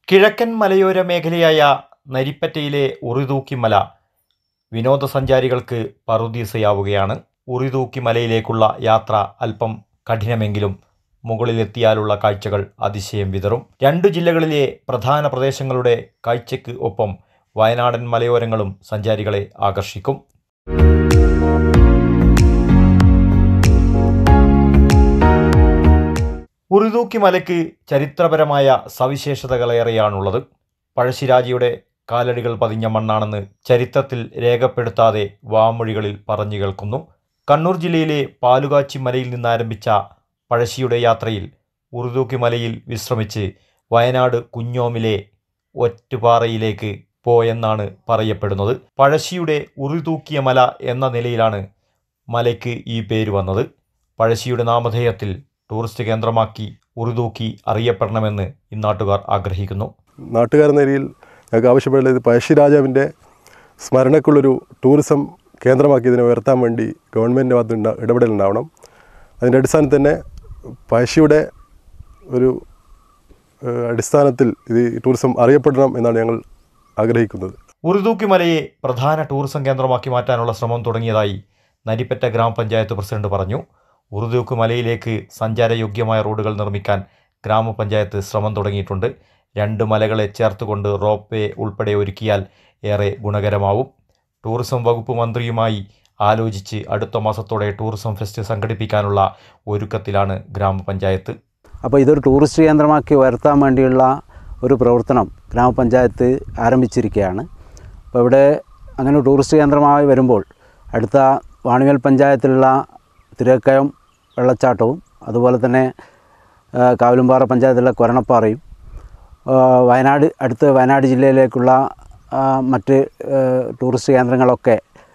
കിഴക്കൻ മലയോര മേഖലയായ നരിപ്പറ്റയിലെ ഉറിതൂക്കി മല വിനോദസഞ്ചാരികൾക്ക് പറുദീസയാവുകയാണ് ഉറിതൂക്കി മലയിലേക്കുള്ള യാത്ര അല്പം കഠിനമെങ്കിലും മുകളിലെത്തിയാലുള്ള കാഴ്ചകൾ അതിശയം വിതറും രണ്ടു ജില്ലകളിലെ പ്രധാന പ്രദേശങ്ങളുടെ കാഴ്ചയ്ക്ക് ഒപ്പം വയനാടൻ മലയോരങ്ങളും സഞ്ചാരികളെ ആകർഷിക്കും ഉറുദൂക്കി മലയ്ക്ക് ചരിത്രപരമായ സവിശേഷതകളേറെയാണുള്ളത് പഴശ്ശിരാജയുടെ കാലടികൾ പതിഞ്ഞ മണ്ണാണെന്ന് ചരിത്രത്തിൽ രേഖപ്പെടുത്താതെ വാമൊഴികളിൽ പറഞ്ഞു കേൾക്കുന്നു കണ്ണൂർ ജില്ലയിലെ പാലുകാച്ചി മലയിൽ നിന്നാരംഭിച്ച പഴശ്ശിയുടെ യാത്രയിൽ ഉറുദൂക്കി മലയിൽ വിശ്രമിച്ച് വയനാട് കുഞ്ഞോമിലെ ഒറ്റുപാറയിലേക്ക് പോയെന്നാണ് പറയപ്പെടുന്നത് പഴശ്ശിയുടെ ഉറുതൂക്കിയ മല എന്ന നിലയിലാണ് മലയ്ക്ക് ഈ പേര് വന്നത് പഴശ്ശിയുടെ നാമധേയത്തിൽ ടൂറിസ്റ്റ് കേന്ദ്രമാക്കി ഉറുതൂക്കി അറിയപ്പെടണമെന്ന് ഇന്നാട്ടുകാർ ആഗ്രഹിക്കുന്നു നാട്ടുകാരെന്ന നിലയിൽ ഞങ്ങൾക്ക് ആവശ്യപ്പെടുന്നത് പഴശ്ശിരാജാവിൻ്റെ സ്മരണക്കുള്ളൊരു ടൂറിസം കേന്ദ്രമാക്കി ഇതിനെ ഉയർത്താൻ വേണ്ടി ഗവൺമെൻറ്റിൻ്റെ ഭാഗത്ത് നിന്ന് ഇടപെടലുണ്ടാവണം അതിൻ്റെ അടിസ്ഥാനത്തിൽ തന്നെ പഴശ്ശിയുടെ ഒരു ഏഹ്, അടിസ്ഥാനത്തിൽ ഇത് ഈ ടൂറിസം അറിയപ്പെടണം എന്നാണ് ഞങ്ങൾ ആഗ്രഹിക്കുന്നത് ഉറുദൂക്കി മലയെ പ്രധാന ടൂറിസം കേന്ദ്രമാക്കി മാറ്റാനുള്ള ശ്രമം തുടങ്ങിയതായി നരിപ്പറ്റ ഗ്രാമപഞ്ചായത്ത് പ്രസിഡന്റ് പറഞ്ഞു ഉറുദൂക്ക് മലയിലേക്ക് സഞ്ചാരയോഗ്യമായ റോഡുകൾ നിർമ്മിക്കാൻ ഗ്രാമപഞ്ചായത്ത് ശ്രമം തുടങ്ങിയിട്ടുണ്ട് രണ്ട് മലകളെ ചേർത്തുകൊണ്ട് റോപ്പ് വേ ഉൾപ്പെടെ ഒരുക്കിയാൽ ഏറെ ഗുണകരമാവും ടൂറിസം വകുപ്പ് മന്ത്രിയുമായി ആലോചിച്ച് അടുത്ത മാസത്തോടെ ടൂറിസം ഫെസ്റ്റ് സംഘടിപ്പിക്കാനുള്ള ഒരുക്കത്തിലാണ് ഗ്രാമപഞ്ചായത്ത് അപ്പോൾ ഇതൊരു ടൂറിസ്റ്റ് കേന്ദ്രമാക്കി ഉയർത്താൻ വേണ്ടിയുള്ള ഒരു പ്രവർത്തനം ഗ്രാമപഞ്ചായത്ത് ആരംഭിച്ചിരിക്കുകയാണ് അപ്പോൾ ഇവിടെ അങ്ങനെ ഒരു ടൂറിസ്റ്റ് കേന്ദ്രമായി വരുമ്പോൾ അടുത്ത വാണിമേൽ പഞ്ചായത്തിലുള്ള തിരക്കയം വെള്ളച്ചാട്ടവും അതുപോലെ തന്നെ ആ, കാവിലുംപാറ പഞ്ചായത്തിലുള്ള കൊരണപ്പാറയും ആ, വയനാട് അടുത്ത് വയനാട് ജില്ലയിലേക്കുള്ള ആ, മറ്റ് ആ, ടൂറിസ്റ്റ് കേന്ദ്രങ്ങളൊക്കെ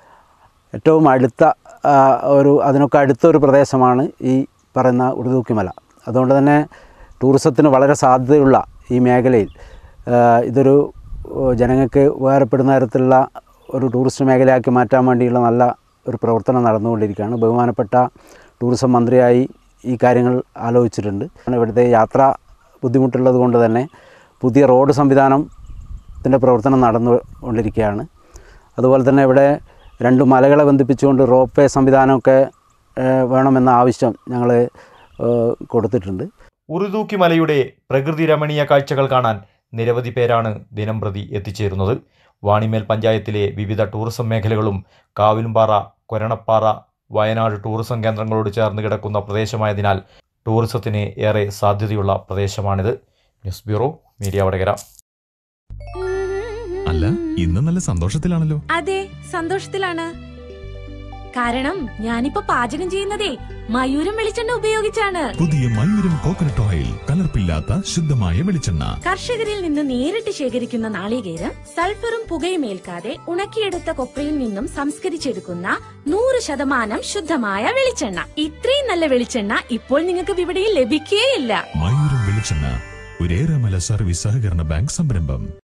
ഏറ്റവും അടുത്ത ആ, ഒരു അതിനൊക്കെ അടുത്ത ഒരു പ്രദേശമാണ് ഈ പറയുന്ന ഉടുതൂക്കിമല അതുകൊണ്ട് തന്നെ ടൂറിസത്തിന് വളരെ സാധ്യതയുള്ള ഈ മേഖലയിൽ ആ, ഇതൊരു ഓ, ജനങ്ങൾക്ക് ഉപകാരപ്പെടുന്ന തരത്തിലുള്ള ഒരു ടൂറിസ്റ്റ് മേഖലയാക്കി മാറ്റാൻ വേണ്ടിയുള്ള നല്ല ഒരു പ്രവർത്തനം നടന്നുകൊണ്ടിരിക്കുകയാണ് ബഹുമാനപ്പെട്ട ടൂറിസം മന്ത്രിയായി ഈ കാര്യങ്ങൾ ആലോചിച്ചിട്ടുണ്ട് ഇവിടുത്തെ യാത്ര ബുദ്ധിമുട്ടുള്ളത് കൊണ്ട് തന്നെ പുതിയ റോഡ് സംവിധാനത്തിൻ്റെ പ്രവർത്തനം നടന്നുകൊണ്ടിരിക്കുകയാണ് അതുപോലെ തന്നെ ഇവിടെ രണ്ട് മലകളെ ബന്ധിപ്പിച്ചുകൊണ്ട് റോപ്പ് വേ സംവിധാനമൊക്കെ ഏഹ്, വേണമെന്ന ആവശ്യം ഞങ്ങൾ കൊടുത്തിട്ടുണ്ട് ഉറുദൂക്കി മലയുടെ പ്രകൃതി രമണീയ കാഴ്ചകൾ കാണാൻ നിരവധി പേരാണ് ദിനംപ്രതി എത്തിച്ചേരുന്നത് വാണിമേൽ പഞ്ചായത്തിലെ വിവിധ ടൂറിസം മേഖലകളും കാവിലുംപാറ കൊരണപ്പാറ വയനാട് ടൂറിസം കേന്ദ്രങ്ങളോട് ചേർന്ന് കിടക്കുന്ന പ്രദേശമായതിനാൽ ടൂറിസത്തിന് ഏറെ സാധ്യതയുള്ള പ്രദേശമാണിത് ന്യൂസ് ബ്യൂറോ മീഡിയ വടകര അല്ല ഇന്ന് നല്ല സന്തോഷത്തിലാണല്ലോ അതെ സന്തോഷത്തിലാണ് കാരണം ഞാനിപ്പോ പാചകം ചെയ്യുന്നതേ മയൂരം വെളിച്ചെണ്ണ ഉപയോഗിച്ചാണ് പുതിയ മയൂരം കോക്കനട്ട് ഓയിൽ കലർപ്പില്ലാത്ത ശുദ്ധമായ വെളിച്ചെണ്ണ കർഷകരിൽ നിന്ന് നേരിട്ട് ശേഖരിക്കുന്ന നാളികേരം സൾഫറും പുകയും ഏൽക്കാതെ ഉണക്കിയെടുത്ത കൊപ്രയിൽ നിന്നും സംസ്കരിച്ചെടുക്കുന്ന നൂറ് ശതമാനം ശുദ്ധമായ വെളിച്ചെണ്ണ ഇത്രയും നല്ല വെളിച്ചെണ്ണ ഇപ്പോൾ നിങ്ങൾക്ക് വിപണിയിൽ ലഭിക്കുകയില്ല മയൂരം വെളിച്ചെണ്ണ ഒരേറെമല സർവീസ് സഹകരണ ബാങ്ക് സംരംഭം